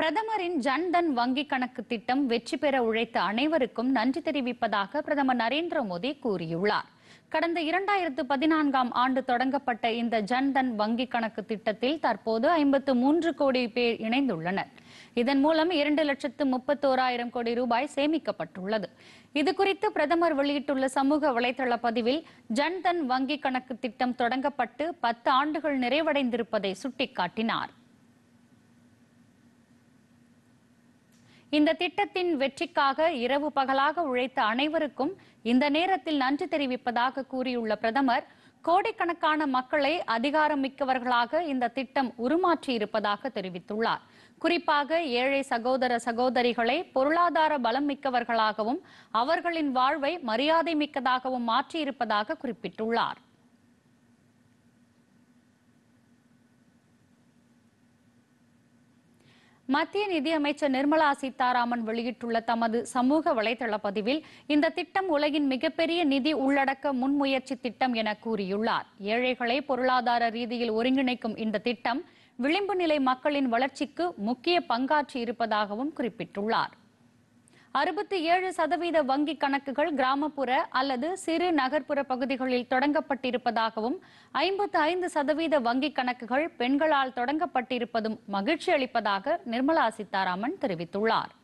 பிரதமரின் ஜன்தன் வங்கி கணக்கு திட்டம் வெற்றி பெற உழைத்த அனைவருக்கும் நன்றி தெரிவிப்பதாக பிரதமர் நரேந்திர மோடி கூறியுள்ளார் கடந்த இரண்டாயிரத்து பதினான்காம் ஆண்டு தொடங்கப்பட்ட இந்த ஜன்தன் வங்கி கணக்கு திட்டத்தில் தற்போது ஐம்பத்து மூன்று கோடி பேர் இணைந்துள்ளனர் இதன் மூலம் இரண்டு லட்சத்து முப்பத்தோராயிரம் கோடி ரூபாய் சேமிக்கப்பட்டுள்ளது இது குறித்து பிரதமர் வெளியிட்டுள்ள சமூக வலைதள பதிவில் ஜன்தன் வங்கி கணக்கு திட்டம் தொடங்கப்பட்டு பத்து ஆண்டுகள் நிறைவடைந்திருப்பதை சுட்டிக்காட்டினார் இந்த திட்டத்தின் வெற்றிக்காக இரவு பகலாக உழைத்த அனைவருக்கும் இந்த நேரத்தில் நன்றி தெரிவிப்பதாக கூறியுள்ள பிரதமர் கோடிக்கணக்கான மக்களை அதிகாரமிக்கவர்களாக இந்த திட்டம் உருமாற்றி இருப்பதாக தெரிவித்துள்ளார் குறிப்பாக ஏழை சகோதர சகோதரிகளை பொருளாதார பலம் மிக்கவர்களாகவும் அவர்களின் வாழ்வை மரியாதை மிக்கதாகவும் மாற்றியிருப்பதாக குறிப்பிட்டுள்ளார் மத்திய நிதியமைச்சர் நிர்மலா சீதாராமன் வெளியிட்டுள்ள தமது சமூக வலைதள பதிவில் இந்த திட்டம் உலகின் மிகப்பெரிய நிதி உள்ளடக்க முன்முயற்சி திட்டம் என கூறியுள்ளார் ஏழைகளை பொருளாதார ரீதியில் ஒருங்கிணைக்கும் இந்த திட்டம் விளிம்பு நிலை மக்களின் வளர்ச்சிக்கு முக்கிய பங்காற்றி இருப்பதாகவும் குறிப்பிட்டுள்ளார் அறுபத்தி ஏழு சதவீத வங்கி கணக்குகள் கிராமப்புற அல்லது சிறு நகர்ப்புற பகுதிகளில் தொடங்கப்பட்டிருப்பதாகவும் ஐம்பத்து ஐந்து சதவீத வங்கி கணக்குகள் பெண்களால் தொடங்கப்பட்டிருப்பதும் மகிழ்ச்சி அளிப்பதாக நிர்மலா சீதாராமன் தெரிவித்துள்ளார்